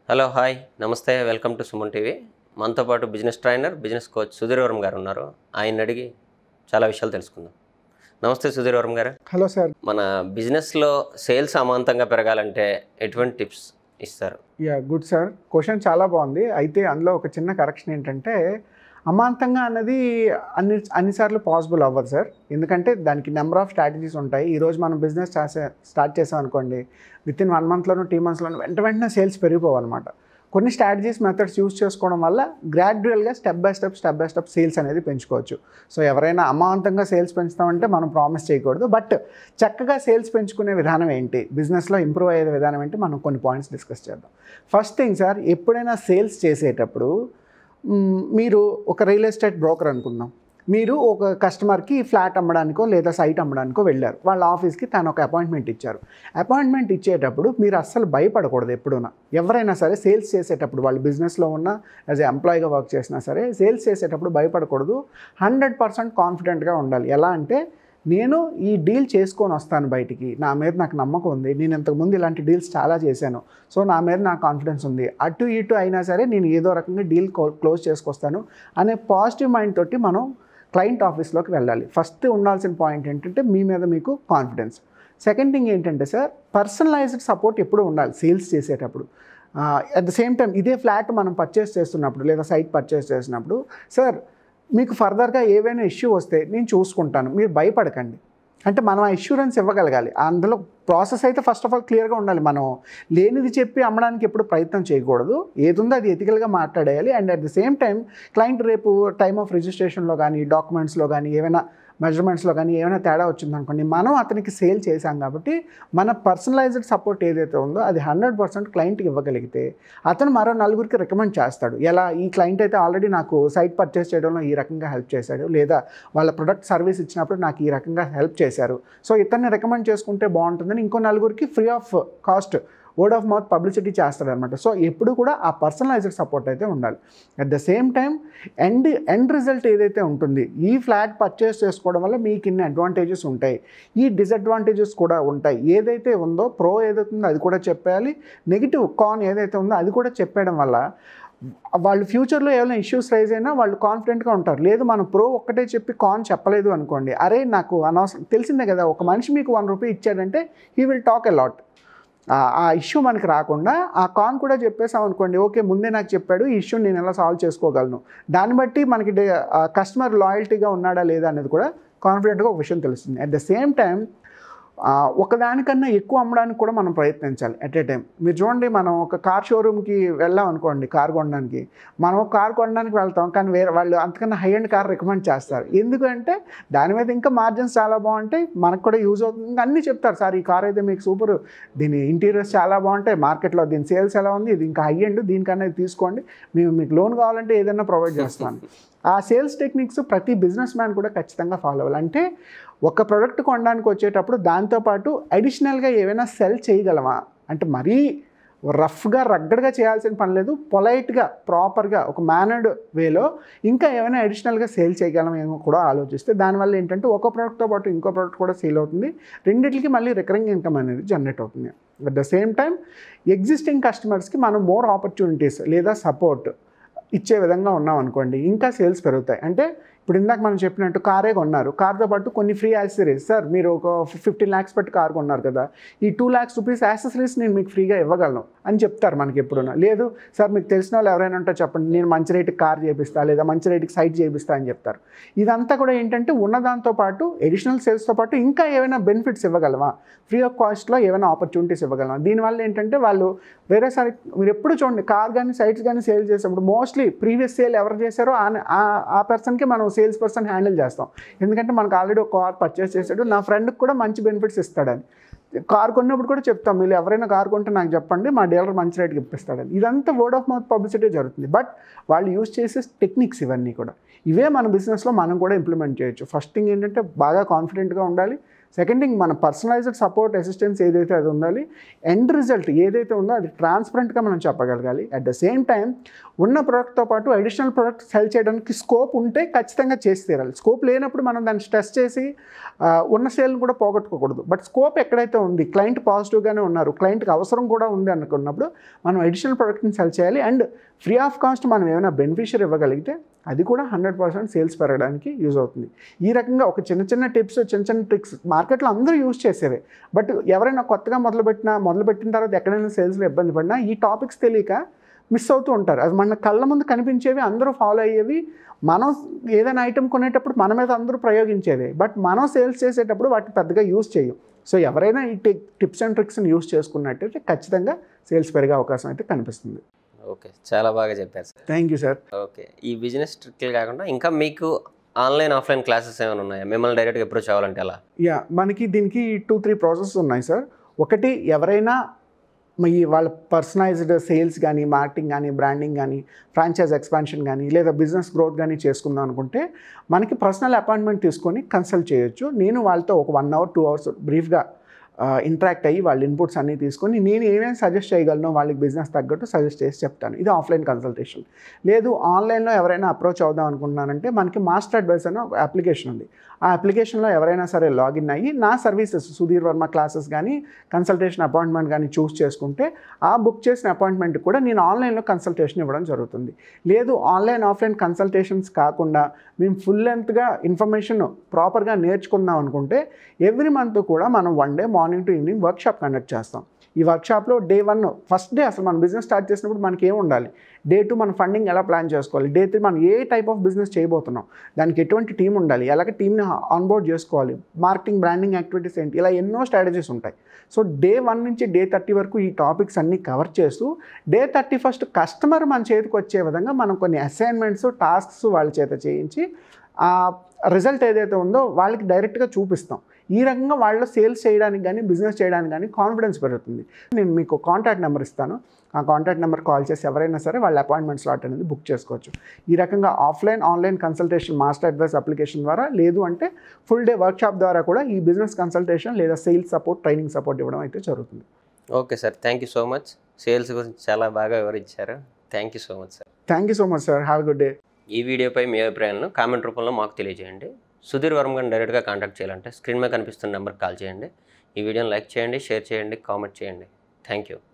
hello hi నమస్తే welcome to Suman TV మనతో పాటు business trainer business coach Sudheer Varma గారు ఉన్నారు ఆయన అడిగి చాలా విషయాలు తెలుసుకుందాం నమస్తే సుధీర్ వర్మ గారు హలో సార్ మన బిజినెస్లో సేల్స్ అమాంతంగా పెరగాలంటే ఎటువంటి టిప్స్ ఇస్తారు యా గుడ్ సార్ క్వశ్చన్ చాలా బాగుంది అయితే అందులో ఒక చిన్న కరెక్షన్ ఏంటంటే అమాంతంగా అన్నది అన్ని అన్నిసార్లు పాసిబుల్ అవ్వదు సార్ ఎందుకంటే దానికి నెంబర్ ఆఫ్ స్ట్రాటజీస్ ఉంటాయి ఈరోజు మనం బిజినెస్ చేసే స్టార్ట్ చేసాం అనుకోండి విత్ ఇన్ వన్ మంత్లోనూ టూ మంత్స్లోనూ వెంట వెంటనే సేల్స్ పెరిగిపోవన్నమాట కొన్ని స్ట్రాటజీస్ మెథడ్స్ యూస్ చేసుకోవడం వల్ల గ్రాడ్యువల్గా step by step step by step sales అనేది పెంచుకోవచ్చు సో ఎవరైనా అమాంతంగా సేల్స్ పెంచుతామంటే మనం ప్రామిస్ చేయకూడదు బట్ చక్కగా సేల్స్ పెంచుకునే విధానం ఏంటి బిజినెస్లో ఇంప్రూవ్ అయ్యే విధానం ఏంటి మనం కొన్ని పాయింట్స్ డిస్కస్ చేద్దాం ఫస్ట్ థింగ్ సార్ ఎప్పుడైనా సేల్స్ చేసేటప్పుడు మ్, మీరు ఒక రియల్ ఎస్టేట్ బ్రోకర్ అనుకుందాం మీరు ఒక కస్టమర్కి ఫ్లాట్ అమ్మడానికో లేదా సైట్ అమ్మడానికో వెళ్ళారు వాళ్ళ ఆఫీస్కి తను ఒక అపాయింట్మెంట్ ఇచ్చారు అపాయింట్మెంట్ ఇచ్చేటప్పుడు మీరు అస్సలు భయపడకూడదు ఎప్పుడూనా ఎవరైనా సరే సేల్స్ చేసేటప్పుడు వాళ్ళు బిజినెస్లో ఉన్న యాజ్ ఎ ఎంప్లాయీగా వర్క్ చేసినా సరే సేల్స్ చేసేటప్పుడు భయపడకూడదు హండ్రెడ్ పర్సెంట్ కాన్ఫిడెంట్గా ఉండాలి ఎలా అంటే నేను ఈ డీల్ చేసుకొని వస్తాను బయటికి నా మీద నాకు నమ్మకం ఉంది నేను ఇంతకుముందు ఇలాంటి డీల్స్ చాలా చేశాను సో నా మీద నాకు కాన్ఫిడెన్స్ ఉంది అటు ఇటు అయినా సరే నేను ఏదో రకంగా డీల్ క్లోజ్ చేసుకొస్తాను అనే పాజిటివ్ మైండ్ తోటి మనం క్లయింట్ ఆఫీస్లోకి వెళ్ళాలి ఫస్ట్ ఉండాల్సిన పాయింట్ ఏంటంటే మీ మీద మీకు కాన్ఫిడెన్స్ సెకండ్ థింగ్ ఏంటంటే సార్ పర్సనలైజ్డ్ సపోర్ట్ ఎప్పుడు ఉండాలి సేల్స్ చేసేటప్పుడు అట్ ద సేమ్ టైం ఇదే ఫ్లాట్ మనం పర్చేస్ చేస్తున్నప్పుడు లేదా సైట్ పర్చేస్ చేసినప్పుడు సార్ మీకు ఫర్దర్గా ఏవైనా ఇష్యూ వస్తే నేను చూసుకుంటాను మీరు భయపడకండి అంటే మనం ఆ ఇష్యూరెన్స్ ఇవ్వగలగాలి అందులో ప్రాసెస్ అయితే ఫస్ట్ ఆఫ్ ఆల్ క్లియర్గా ఉండాలి మనం లేనిది చెప్పి అమ్మడానికి ఎప్పుడు ప్రయత్నం చేయకూడదు ఏది ఉందో అది ఎథికల్గా మాట్లాడేయాలి and at the same time client రేపు టైమ్ ఆఫ్ రిజిస్ట్రేషన్లో కానీ డాక్యుమెంట్స్లో కానీ ఏమైనా మెజర్మెంట్స్లో కానీ ఏమైనా తేడా వచ్చిందనుకోండి మనం అతనికి సేల్ చేశాం కాబట్టి మన పర్సనలైజ్డ్ సపోర్ట్ ఏదైతే ఉందో అది హండ్రెడ్ పర్సెంట్ క్లయింట్కి ఇవ్వగలిగితే అతను మరో నలుగురికి రికమెండ్ చేస్తాడు ఎలా ఈ క్లయింట్ అయితే ఆల్రెడీ నాకు సైట్ పర్చేస్ చేయడంలో ఈ రకంగా హెల్ప్ చేశాడు లేదా వాళ్ళ ప్రొడక్ట్ సర్వీస్ ఇచ్చినప్పుడు నాకు ఈ రకంగా హెల్ప్ చేశారు సో ఇతన్ని రికమెండ్ చేసుకుంటే బాగుంటుందని ఇంకో నలుగురికి free of cost word of mouth publicity చేస్తాడు అనమాట సో ఎప్పుడు కూడా ఆ పర్సనలైజ్డ్ సపోర్ట్ అయితే ఉండాలి at the same time end end result ఏదైతే ఉంటుంది ఈ ఫ్లాట్ పర్చేస్ చేసుకోవడం వల్ల మీకు ఇన్ని అడ్వాంటేజెస్ ఉంటాయి ఈ డిసడ్వాంటేజెస్ కూడా ఉంటాయి ఏదైతే ఉందో ప్రో ఏదైతే ఉందో అది కూడా చెప్పేయాలి నెగిటివ్ కాన్ ఏదైతే ఉందో అది కూడా చెప్పేయడం వల్ల వాళ్ళు ఫ్యూచర్లో ఏమైనా ఇష్యూస్ రైజ్ అయినా వాళ్ళు కాన్ఫిడెంట్గా ఉంటారు లేదు మనం ప్రో ఒక్కటే చెప్పి కాన్ చెప్పలేదు అనుకోండి అరే నాకు అనవసరం తెలిసిందే కదా ఒక మనిషి మీకు వన్ రూపీ ఇచ్చాడంటే he will talk a lot ఆ ఇష్యూ మనకి రాకుండా ఆ కాన్ కూడా చెప్పేసాం అనుకోండి ఓకే ముందే నాకు చెప్పాడు ఈ ఇష్యూ నేను ఎలా సాల్వ్ చేసుకోగలను దాన్ని బట్టి మనకి కస్టమర్ లాయల్టీగా ఉన్నాడా లేదా అనేది కూడా కాన్ఫిడెంట్గా ఒక విషయం తెలుస్తుంది అట్ ద సేమ్ టైం ఒకదానికన్నా ఎక్కువ అమ్మడానికి కూడా మనం ప్రయత్నించాలి అట్ ఏ టైం మీరు చూడండి మనం ఒక కార్ షోరూమ్కి వెళ్ళాం అనుకోండి కార్ కొనడానికి మనం ఒక కార్ కొనడానికి వెళ్తాం కానీ వేరే వాళ్ళు అంతకన్నా హై అండ్ కార్ రికమెండ్ చేస్తారు ఎందుకంటే దాని మీద ఇంకా మార్జిన్స్ చాలా బాగుంటాయి మనకు కూడా యూజ్ అవుతుంది ఇంకా అన్నీ చెప్తారు సార్ ఈ కార్ అయితే మీకు సూపర్ దీని ఇంటీరియర్స్ చాలా బాగుంటాయి మార్కెట్లో దీని సేల్స్ ఎలా ఉంది ఇది ఇంకా హై అండ్ దీనికన్నా ఇది తీసుకోండి మేము మీకు లోన్ కావాలంటే ఏదైనా ప్రొవైడ్ చేస్తాను ఆ సేల్స్ టెక్నిక్స్ ప్రతి బిజినెస్ మ్యాన్ కూడా ఖచ్చితంగా ఫాలో అవ్వాలి అంటే ఒక ప్రోడక్ట్ కొనడానికి వచ్చేటప్పుడు దాంతోపాటు అడిషనల్గా ఏమైనా సెల్ చేయగలమా అంటే మరీ రఫ్గా రగ్గడ్గా చేయాల్సిన పని లేదు పొలైట్గా ప్రాపర్గా ఒక మేనర్డ్ వేలో ఇంకా ఏమైనా అడిషనల్గా సేల్ చేయగలమేమో కూడా ఆలోచిస్తే దానివల్ల ఏంటంటే ఒక ప్రోడక్ట్తో పాటు ఇంకో ప్రోడక్ట్ కూడా సేల్ అవుతుంది రెండింటికి మళ్ళీ రికరింగ్ ఇన్కమ్ అనేది జనరేట్ అవుతుంది at the same time existing కస్టమర్స్కి మనం మోర్ ఆపర్చునిటీస్ లేదా సపోర్ట్ ఇచ్చే విధంగా ఉన్నాం అనుకోండి ఇంకా సేల్స్ పెరుగుతాయి అంటే ఇప్పుడు ఇందాక మనం చెప్పినట్టు కారే కొన్నారు కార్తో పాటు కొన్ని ఫ్రీ యాక్సెసరీస్ సార్ మీరు ఒక ఫిఫ్టీన్ ల్యాక్స్ పెట్టి కార్ కొన్నారు కదా ఈ టూ ల్యాక్స్ రూపీస్ యాక్సెసరీస్ నేను మీకు ఫ్రీగా ఇవ్వగలను అని చెప్తారు మనకి ఎప్పుడున్నా లేదు సార్ మీకు తెలిసిన వాళ్ళు ఎవరైనా ఉంటే చెప్పండి నేను మంచి రేటుకి కార్ చేపిస్తా లేదా మంచి రేటుకి సైట్ చేపిస్తా అని చెప్తారు ఇదంతా కూడా ఏంటంటే ఉన్నదాంతో పాటు ఎడిషనల్ సేల్స్తో పాటు ఇంకా ఏమైనా బెనిఫిట్స్ ఇవ్వగలమా ఫ్రీ ఆఫ్ కాస్ట్లో ఏమైనా ఆపర్చునిటీస్ ఇవ్వగలమా దీనివల్ల ఏంటంటే వాళ్ళు వేరేసారి మీరు ఎప్పుడు చూడండి కార్ కానీ సైట్స్ కానీ సేల్ చేసేప్పుడు మోస్ట్లీ ప్రీవియస్ సేల్ ఎవరు చేశారో ఆ- ఆ- ఆ పర్సన్కి మనం సేల్స్ పర్సన్ హ్యాండిల్ చేస్తాం ఎందుకంటే మనకు ఆల్రెడీ ఒక కార్ పర్చేస్ చేశాడు నా ఫ్రెండ్కి కూడా మంచి బెనిఫిట్స్ ఇస్తాడని కార్ కొన్నప్పుడు కూడా చెప్తాం మీరు ఎవరైనా కార్ కొంటే నాకు చెప్పండి మా డీలర్ మంచి రేట్కి ఇప్పిస్తాడని ఇదంతా వర్డ్ ఆఫ్ మౌత్ పబ్లిసిటీ జరుగుతుంది బట్ వాళ్ళు యూజ్ చేసే టెక్నిక్స్ ఇవన్నీ కూడా ఇవే మన బిజినెస్లో మనం కూడా ఇంప్లిమెంట్ చేయొచ్చు ఫస్ట్ థింగ్ ఏంటంటే బాగా కాన్ఫిడెంట్గా ఉండాలి సెకండ్ థింగ్ మన పర్సనలైజ్డ్ సపోర్ట్ అసిస్టెన్స్ ఏదైతే అది ఉండాలి ఎండ్ రిజల్ట్ ఏదైతే ఉందో అది ట్రాన్స్పరెంట్గా మనం చెప్పగలగాలి అట్ ద సేమ్ టైం ఉన్న ప్రోడక్ట్తో పాటు అడిషనల్ ప్రోడక్ట్ సెల్ చేయడానికి స్కోప్ ఉంటే ఖచ్చితంగా చేసి తీరాలి స్కోప్ లేనప్పుడు మనం దాన్ని స్ట్రెస్ చేసి ఆ, ఉన్న సేల్ని కూడా పోగొట్టుకోకూడదు బట్ స్కోప్ ఎక్కడైతే ఉంది క్లయింట్ పాజిటివ్గానే ఉన్నారు క్లయింట్కి అవసరం కూడా ఉంది అనుకున్నప్పుడు మనం అడిషనల్ ప్రోడక్ట్ని సెల్ చేయాలి అండ్ ఫ్రీ ఆఫ్ కాస్ట్ మనం ఏమైనా బెనిఫిషియర్ ఇవ్వగలిగితే అది కూడా హండ్రెడ్ పర్సెంట్ సేల్స్ పెరగడానికి యూజ్ అవుతుంది ఈ రకంగా ఒక చిన్న చిన్న టిప్స్ చిన్న చిన్న ట్రిక్స్ మార్కెట్లో అందరూ యూజ్ చేసేవే బట్ ఎవరైనా కొత్తగా మొదలుపెట్టినా మొదలుపెట్టిన తర్వాత ఎక్కడైనా సేల్స్లో ఇబ్బంది పడినా ఈ టాపిక్స్ తెలియక మిస్ అవుతూ ఉంటారు అది మన కళ్ళ ముందు కనిపించేవి అందరూ ఫాలో అయ్యేవి మనం ఏదైనా ఐటెం కొనేటప్పుడు మన మీద అందరూ ప్రయోగించేవి బట్ మనం సేల్స్ చేసేటప్పుడు వాటిని పెద్దగా యూజ్ చేయం సో ఎవరైనా ఈ టి టిప్స్ అండ్ ట్రిక్స్ని యూజ్ చేసుకున్నట్టయితే ఖచ్చితంగా సేల్స్ పెరిగే అవకాశం అయితే కనిపిస్తుంది ఓకే చాలా బాగా చెప్పారు sir thank you sir okay ఈ బిజినెస్ ట్రిక్లు కాకుండా ఇంకా మీకు ఆన్లైన్ ఆఫ్లైన్ క్లాసెస్ ఏమైనా ఉన్నాయా మిమ్మల్ని డైరెక్ట్గా అప్రోచ్ అవ్వాలంటే ఎలా యా మనకి దీనికి టూ త్రీ ప్రాసెస్ ఉన్నాయి సార్ ఒకటి ఎవరైనా మీ వాళ్ళ పర్సనలైజ్డ్ సేల్స్ కానీ మార్కెటింగ్ కానీ బ్రాండింగ్ కానీ ఫ్రాంచైజ్ ఎక్స్పాన్షన్ కానీ లేదా బిజినెస్ గ్రోత్ కానీ చేసుకుందాం అనుకుంటే మనకి పర్సనల్ అపాయింట్మెంట్ తీసుకొని కన్సల్ట్ చేయొచ్చు నేను వాళ్ళతో ఒక వన్ అవర్ టూ అవర్స్ బ్రీఫ్గా ఇంటరాక్ట్ అయ్యి వాళ్ళ ఇన్పుట్స్ అన్నీ తీసుకొని నేను ఏమేమి సజెస్ట్ చేయగలను వాళ్ళకి బిజినెస్ తగ్గట్టు సజెస్ట్ చేసి చెప్తాను ఇది ఆఫ్లైన్ కన్సల్టేషన్ లేదు ఆన్లైన్లో ఎవరైనా అప్రోచ్ అవుదాం అనుకుంటున్నానంటే మనకి మాస్టర్ అడ్వైస్ అనే ఒక అప్లికేషన్ ఉంది ఆ అప్లికేషన్లో ఎవరైనా సరే లాగిన్ అయ్యి నా సర్వీసెస్ సుధీర్ వర్మ క్లాసెస్ కానీ కన్సల్టేషన్ అపాయింట్మెంట్ కానీ చూస్ చేసుకుంటే ఆ బుక్ చేసిన అపాయింట్మెంట్ కూడా నేను ఆన్లైన్లో కన్సల్టేషన్ ఇవ్వడం జరుగుతుంది లేదు ఆన్లైన్ ఆఫ్లైన్ కన్సల్టేషన్స్ కాకుండా మేము ఫుల్ లెంత్గా ఇన్ఫర్మేషన్ ప్రాపర్గా నేర్చుకుందాం అనుకుంటే ఎవ్రీ మంత్ కూడా మనం one day morning to evening workshop conduct చేస్తాం ఈ వర్క్షాప్లో డే వన్ ఫస్ట్ డే అసలు మనం బిజినెస్ స్టార్ట్ చేసినప్పుడు మనకి ఏం ఉండాలి డే టూ మన ఫండింగ్ ఎలా ప్లాన్ చేసుకోవాలి డే త్రీ మనం ఏ టైప్ ఆఫ్ బిజినెస్ చేయబోతున్నాం దానికి ఎటువంటి టీం ఉండాలి ఎలాగ టీమ్ని ఆన్బోర్డ్ చేసుకోవాలి మార్కెటింగ్ బ్రాండింగ్ యాక్టివిటీస్ ఏంటి ఇలా ఎన్నో స్ట్రాటజీస్ ఉంటాయి సో డే వన్ నుంచి డే థర్టీ వరకు ఈ టాపిక్స్ అన్నీ కవర్ చేస్తూ డే థర్టీ ఫస్ట్ కస్టమర్ మన చేతికి వచ్చే విధంగా మనం కొన్ని అసైన్మెంట్స్ టాస్క్స్ వాళ్ళ చేత చేయించి ఆ రిజల్ట్ ఏదైతే ఉందో వాళ్ళకి డైరెక్ట్గా చూపిస్తాం ఈ రకంగా వాళ్ళు సేల్స్ చేయడానికి కానీ బిజినెస్ చేయడానికి కానీ కాన్ఫిడెన్స్ పెరుగుతుంది నేను మీకు కాంటాక్ట్ నెంబర్ ఇస్తాను ఆ కాంటాక్ట్ నెంబర్ కాల్ చేసి ఎవరైనా సరే వాళ్ళ అపాయింట్మెంట్ స్లాట్ అనేది బుక్ చేసుకోవచ్చు ఈ రకంగా offline online consultation master advice application ద్వారా లేదు అంటే ఫుల్ డే వర్క్షాప్ ద్వారా కూడా ఈ బిజినెస్ కన్సల్టేషన్ లేదా సేల్స్ సపోర్ట్ ట్రైనింగ్ సపోర్ట్ ఇవ్వడం అయితే జరుగుతుంది okay sir thank you so much sales గురించి చాలా బాగా వివరించారు thank you so much sir thank you so much sir have good day ఈ వీడియోపై మీ అభిప్రాయాలను కామెంట్ రూపంలో మాకు తెలియజేయండి సుధీర్ వర్మ గారిని డైరెక్ట్గా కాంటాక్ట్ చేయాలంటే స్క్రీన్ మీద కనిపిస్తున్న నెంబర్కి కాల్ చేయండి ఈ వీడియోని లైక్ చేయండి షేర్ చేయండి కామెంట్ చేయండి థ్యాంక్ యూ